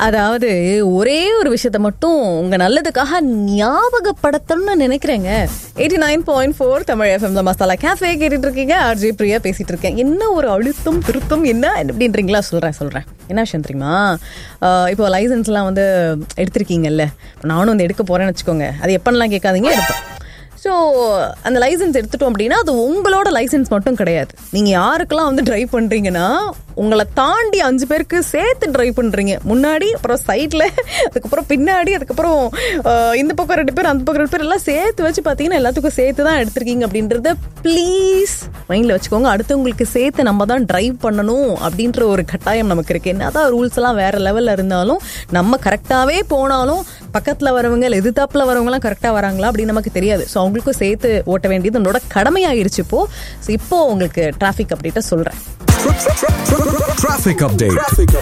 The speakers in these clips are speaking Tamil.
அதாவது ஒரே ஒரு விஷயத்த மட்டும் உங்க நல்லதுக்காக ஞாபகப்படுத்தணும்னு நினைக்கிறேங்க eighty nine point four Tamil FM masala cafe கேட்டுட்டு இருக்கீங்க ஆர்ஜி பிரியா பேசிட்டு இருக்கேன் என்ன ஒரு அழுத்தம் திருத்தம் என்ன அப்படின்றீங்களா சொல்றேன் சொல்றேன் என்ன விஷயம் தெரியுமா ஆஹ் இப்போ லைசன்ஸ்லாம் வந்து எடுத்திருக்கீங்கல்ல நானும் வந்து எடுக்க போறேன்னு வச்சுக்கோங்க அது எப்பன்னுலாம் கேட்காதீங்க எடுப்பேன் ஸோ அந்த லைசன்ஸ் எடுத்துட்டோம் அப்படின்னா அது உங்களோட லைசன்ஸ் மட்டும் கிடையாது நீங்கள் யாருக்கெல்லாம் வந்து ட்ரைவ் பண்ணுறீங்கன்னா உங்களை தாண்டி அஞ்சு பேருக்கு சேர்த்து ட்ரைவ் பண்ணுறீங்க முன்னாடி அப்புறம் சைடில் அதுக்கப்புறம் பின்னாடி அதுக்கப்புறம் ஆஹ், இந்த பக்கம் ரெண்டு பேர் அந்த பக்கம் ரெண்டு பேர் எல்லாம் சேர்த்து வச்சு பார்த்தீங்கன்னா எல்லாத்துக்கும் சேர்த்து தான் எடுத்திருக்கீங்க அப்படின்றத ப்ளீஸ் மைண்டில் வச்சுக்கோங்க அடுத்தவங்களுக்கு சேர்த்து நம்ம தான் ட்ரைவ் பண்ணணும் அப்படின்ற ஒரு கட்டாயம் நமக்கு இருக்குது என்னதான் ரூல்ஸ் எல்லாம் வேற லெவலில் இருந்தாலும் நம்ம கரெக்டாகவே போனாலும் பக்கத்தில் வரவங்க இல்லை எதிர்த்தாப்பில் வரவங்கலாம் கரெக்டாக வராங்களா அப்படின்னு நமக்கு தெரியாது ஸோ அவங்களுக்கும் சேர்த்து ஓட்ட வேண்டியது என்னோட கடமையாயிருச்சு இப்போ ஸோ இப்போ உங்களுக்கு டிராஃபிக் அப்டேட்டை சொல்கிறேன் Traffic update.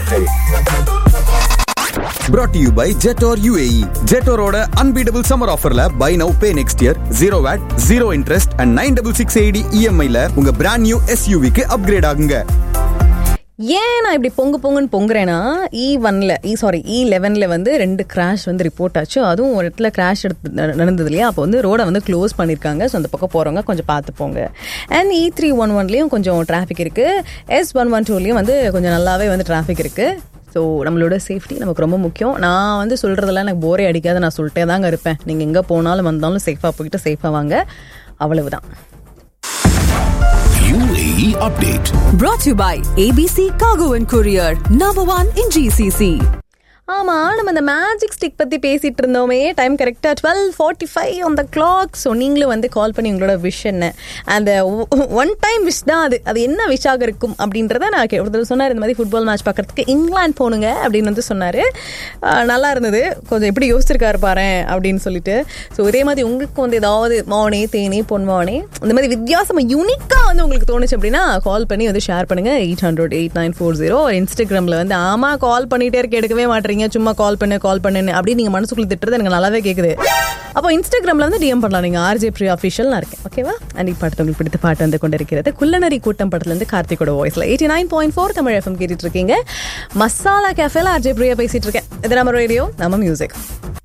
Brought to you by Jetor UAE. Jetoroட unbeatable summer offerல buy now pay next year zero VAT, zero interest and 9668 EMI ல உங்க brand new SUV க்கு upgrade ஆகுங்க. ஏன் நான் இப்படி பொங்கு பொங்குன்னு பொங்குறேன்னா இ ஒன்ல இ சாரி இ லெவனில் வந்து ரெண்டு கிராஷ் வந்து ரிப்போர்ட் ஆச்சு அதுவும் ஒரு இடத்துல கிராஷ் எடுத்து நட- நடந்தது இல்லையா அப்போ வந்து ரோடை வந்து க்ளோஸ் பண்ணியிருக்காங்க ஸோ அந்த பக்கம் போகிறவங்க கொஞ்சம் பார்த்து போங்க அண்ட் இ த்ரீ ஒன் ஒன்லேயும் கொஞ்சம் டிராஃபிக் இருக்குது எஸ் ஒன் ஒன் டூலேயும் வந்து கொஞ்சம் நல்லாவே வந்து டிராஃபிக் இருக்குது ஸோ நம்மளோட சேஃப்டி நமக்கு ரொம்ப முக்கியம் நான் வந்து சொல்கிறதெல்லாம் எனக்கு போரே அடிக்காத நான் சொல்லிட்டே தாங்க இருப்பேன் நீங்கள் எங்கே போனாலும் வந்தாலும் சேஃபாக போயிட்டு சேஃபாக வாங்க அவ்வளவுதான் UAE Update. Brought to you by ABC Cargo and Courier, number one in GCC. ஆமா நம்ம இந்த மேஜிக் ஸ்டிக் பத்தி பேசிட்டு இருந்தோமே டைம் கரெக்டா twelve forty five on the clock so நீங்களும் வந்து கால் பண்ணி உங்களோட விஷ் என்ன அந்த ஒன் டைம் விஷ் தான் அது அது என்ன விஷாக இருக்கும் அப்படின்றத நான் கே- ஒருத்தர் சொன்னார் இந்த மாதிரி ஃபுட்பால் மேட்ச் பார்க்கறதுக்கு இங்கிலாந்து போகணுங்க அப்படின்னு வந்து சொன்னார் நல்லா இருந்தது கொஞ்சம் எப்படி யோசிச்சிருக்காரு பாரு அப்படின்னு சொல்லிட்டு ஸோ இதே மாதிரி உங்களுக்கு வந்து ஏதாவது மானே தேனே பொன்மானே இந்த மாதிரி வித்தியாசமா யூனிக்காக வந்து உங்களுக்கு தோணுச்சு அப்படின்னா கால் பண்ணி வந்து ஷேர் பண்ணுங்க eight hundred eight nine four zero இன்ஸ்டாகிராமில் வந்து ஆமா கால் பண்ணிட்டே இருக்க எடுக்கவே மாட்டீங்க சும்மா கால் பண்ணு கால் பண்ணுன்னு அப்படின்னு நீங்க மனசுக்குள்ள திட்டுறது எனக்கு நல்லாவே கேக்குது அப்போ இன்ஸ்டாகிராம்ல வந்து டிஎம் பண்ணலாம் நீங்க ஆர்ஜே பிரியா அஃபிஷியல் நான் இருக்கேன் ஓகேவா அண்ட் பாட்டு உங்களுக்கு பிடித்த பாட்டு வந்து கொண்டிருக்கிறது குள்ளநரி கூட்டம் படத்துல இருந்து கார்த்திகோட வாய்ஸ்ல eighty nine point four Tamil FM கேட்டுட்டு இருக்கீங்க மசாலா கேஃபேல ஆர்ஜே பிரியா பேசிட்டு இருக்கேன் இது நம்ம ரேடியோ நம்ம மியூசிக்